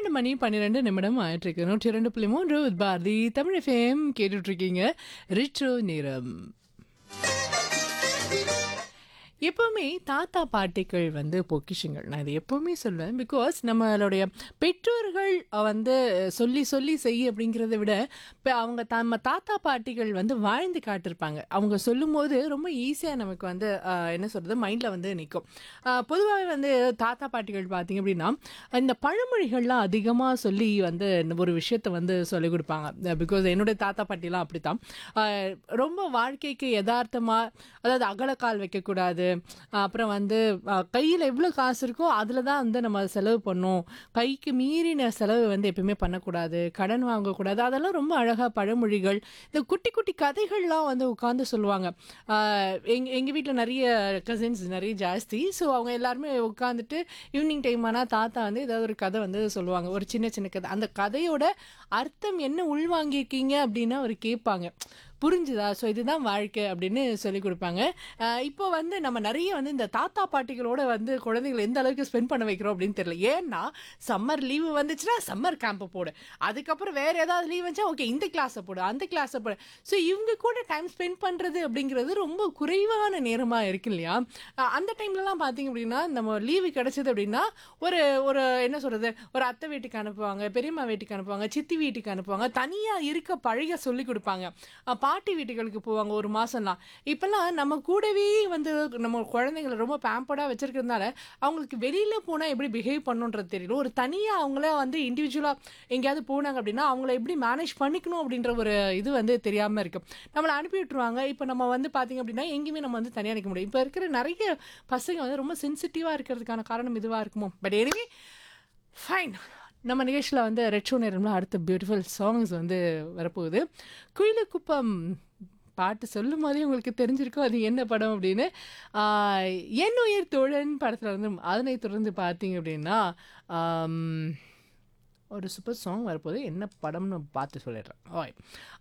பன்னிரெண்டு மணி பன்னிரெண்டு நிமிடம் ஆயிட்டு இருக்கு நூற்றி இரண்டு புள்ளி மூன்று with பாரதி தமிழ் எஃப்எம் கேட்டுட்டு இருக்கீங்க ரிட்ரோ நேரம் எப்போவுமே தாத்தா பாட்டிகள் வந்து பொக்கிஷங்கள் நான் இது எப்போவுமே சொல்வேன் பிகாஸ் நம்மளுடைய பெற்றோர்கள் வந்து சொல்லி சொல்லி செய் அப்படிங்கிறத விட இப்போ அவங்க நம்ம தாத்தா பாட்டிகள் வந்து வாழ்ந்து காட்டிருப்பாங்க அவங்க சொல்லும்போது ரொம்ப ஈஸியாக நமக்கு வந்து ஆஹ், என்ன சொல்கிறது மைண்டில் வந்து நிற்கும் பொதுவாகவே வந்து தாத்தா பாட்டிகள் பார்த்தீங்க அப்படின்னா இந்த பழமொழிகள்லாம் அதிகமாக சொல்லி வந்து இந்த ஒரு விஷயத்த வந்து சொல்லிக் கொடுப்பாங்க பிகாஸ் என்னுடைய தாத்தா பாட்டிலாம் அப்படித்தான் ஆஹ், ரொம்ப வாழ்க்கைக்கு யதார்த்தமாக அதாவது அகலக்கால் வைக்கக்கூடாது அப்புறம் வந்து கையில் எவ்வளோ காசு இருக்கோ அதில் தான் வந்து நம்ம செலவு பண்ணோம் கைக்கு மீறின செலவு வந்து எப்பயுமே பண்ணக்கூடாது கடன் வாங்கக்கூடாது அதெல்லாம் ரொம்ப அழகாக பழமொழிகள் இந்த குட்டி குட்டி கதைகள்லாம் வந்து உட்காந்து சொல்லுவாங்க ஆஹ் எங்க எங்கள் வீட்டில் நிறைய கசின்ஸ் நிறைய ஜாஸ்தி ஸோ அவங்க எல்லாருமே உட்காந்துட்டு ஈவினிங் டைம் ஆனால் தாத்தா வந்து ஏதாவது ஒரு கதை வந்து சொல்லுவாங்க ஒரு சின்ன சின்ன கதை அந்த கதையோட அர்த்தம் என்ன உள்வாங்கியிருக்கீங்க அப்படின்னு அவர் கேட்பாங்க புரிஞ்சுதா ஸோ இதுதான் வாழ்க்கை அப்படின்னு சொல்லி கொடுப்பாங்க ஆஹ் இப்போ வந்து நம்ம நிறைய வந்து இந்த தாத்தா பாட்டிகளோட வந்து குழந்தைகளை எந்த அளவுக்கு ஸ்பெண்ட் பண்ண வைக்கிறோம் அப்படின்னு தெரியல ஏன்னா சம்மர் லீவு வந்துச்சுன்னா சம்மர் கேம்ப் போடு அதுக்கப்புறம் வேற ஏதாவது லீவ் வந்துச்சா ஓகே இந்த கிளாஸை போடு அந்த கிளாஸை போடு ஸோ இவங்க கூட டைம் ஸ்பெண்ட் பண்ணுறது அப்படிங்கிறது ரொம்ப குறைவான நேரமாக இருக்கு இல்லையா ஆஹ் அந்த டைம்லலாம் பார்த்தீங்க அப்படின்னா நம்ம லீவு கிடைச்சது அப்படின்னா ஒரு ஒரு என்ன சொல்கிறது ஒரு அத்தை வீட்டுக்கு அனுப்புவாங்க பெரியம்மா வீட்டுக்கு அனுப்புவாங்க சித்தி வீட்டுக்கு அனுப்புவாங்க தனியாக இருக்க பழக சொல்லி கொடுப்பாங்க அஹ் பாட்டி வீட்டுகளுக்கு போவாங்க ஒரு மாதம்லாம் இப்போல்லாம் நம்ம கூடவே வந்து நம்ம குழந்தைங்களை ரொம்ப பேம்பர்டாக வச்சிருக்கிறதுனால அவங்களுக்கு வெளியில் போனால் எப்படி பிஹேவ் பண்ணுன்றது தெரியல ஒரு தனியாக அவங்கள வந்து இண்டிவிஜுவலாக எங்கேயாவது போனாங்க அப்படின்னா அவங்கள எப்படி மேனேஜ் பண்ணிக்கணும் அப்படின்ற ஒரு இது வந்து தெரியாமல் இருக்கு நம்மளை அனுப்பி விட்டுருவாங்க இப்போ நம்ம வந்து பார்த்தீங்க அப்படின்னா எங்கேயுமே நம்ம வந்து தனியாக நிற்க முடியும் இப்போ இருக்கிற நிறைய பசங்க வந்து ரொம்ப சென்சிட்டிவாக இருக்கிறதுக்கான காரணம் இதுவாக இருக்குமோ பட் எனிவே ஃபைன் நம்ம நிகழ்ச்சியில் வந்து ரெட்ரோ நேரம்ல அடுத்த பியூட்டிஃபுல் சாங்ஸ் வந்து வரப்போகுது குயிலுக்குப்பம் பாட்டு சொல்லும் போதே உங்களுக்கு தெரிஞ்சிருக்கும் அது என்ன படம் அப்படின்னு ஆஹ், என் உயிர் தோழன் படத்தில் வந்து அதனை தொடர்ந்து பார்த்தீங்க அப்படின்னா ஆம், ஒரு சூப்பர் சாங் வரப்போது என்ன படம்னு பார்த்து சொல்லிடுறேன் ஓய்